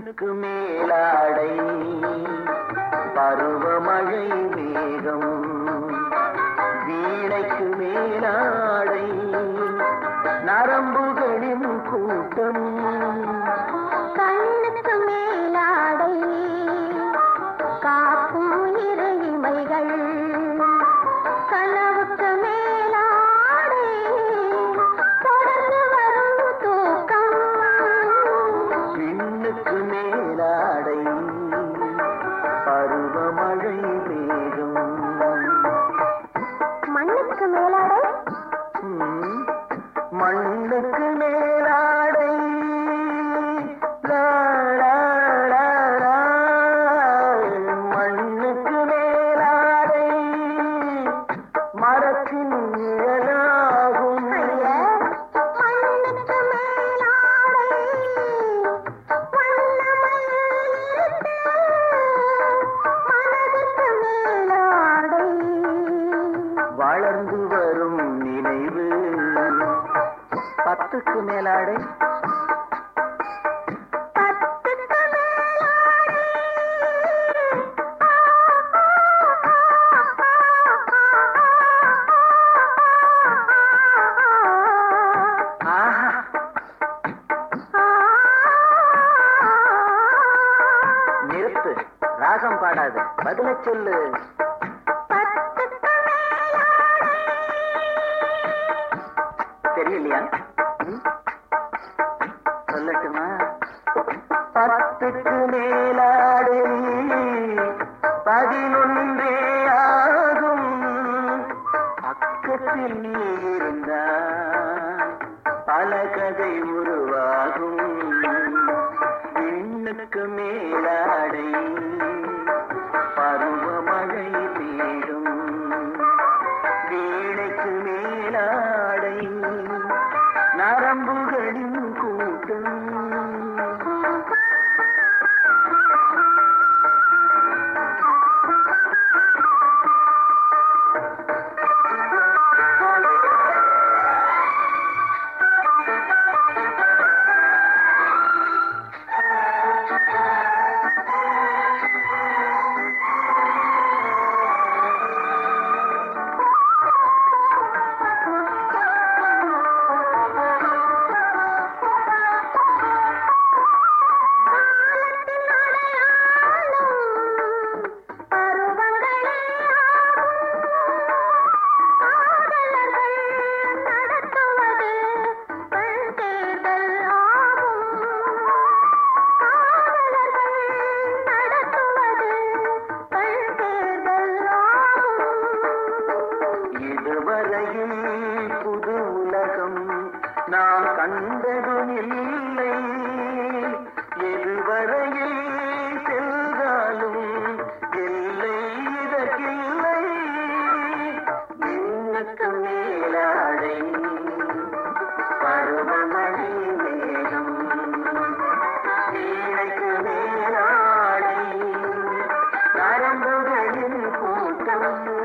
விண்ணுக்கு மேலாடை பருவமழை மேகம் வீணைக்கு மேலாடை நரம்புகளின் கூட்டம் கண்ணுக்கு மேலாடை காக்கும் இரு இமைகள் கனவுக்கு மேலாடை தொடர்ந்து வரும் தூக்கம் விண்ணுக்கு மேலாடை பருவமழை மேகம் மண்ணுக்கு மேலாடை ம், மண்ணுக்கு மேலாடை லா, லா, லா, லா. மண்ணுக்கு மேலாடை மரத்தின் நிழலாகும் மண்ணுக்கு மேலாடை வண்ணமயில் இருட்டு மனதுக்கு மேலாடை வளர்ந்து வரும் நினைவு பத்துக்கு மேலாடை பத்துக்கு மேலாடை ஆஹா நிறுத்து ராகம் பாடாது பதில சொல்லு பத்துக்கு மேலாடை தெரியலையா ம்? சொல்லட்டுமா பத்துக்கு மேலாடை பதினொன்றே ஆகும் பக்கத்தில் நீ இருந்தால் பல கதை உருவாகும் விண்ணுக்கு மேலாடை பருவமழை மேடும் வீணைக்கு மேலாடை நரம்புகளின் கூட்டம் காலத்தின் அடையாளம் பருவங்களே ஆகும் காதலர்கள் நடத்துவது பெண் தேர்தல் ஆகும் காதலர்கள் நடத்துவது பெண் தேர்தல் ஆகும் இதுவரையில் புது உலகம் நாம் கண்டதும் இல்லை எதுவரையில் சென்றாலும் எல்லை இதற்கில்லை விண்ணுக்கு மேலாடை பருவமழை மேகம் வீணைக்கு மேலாடை நரம்புகளின் கூட்டம்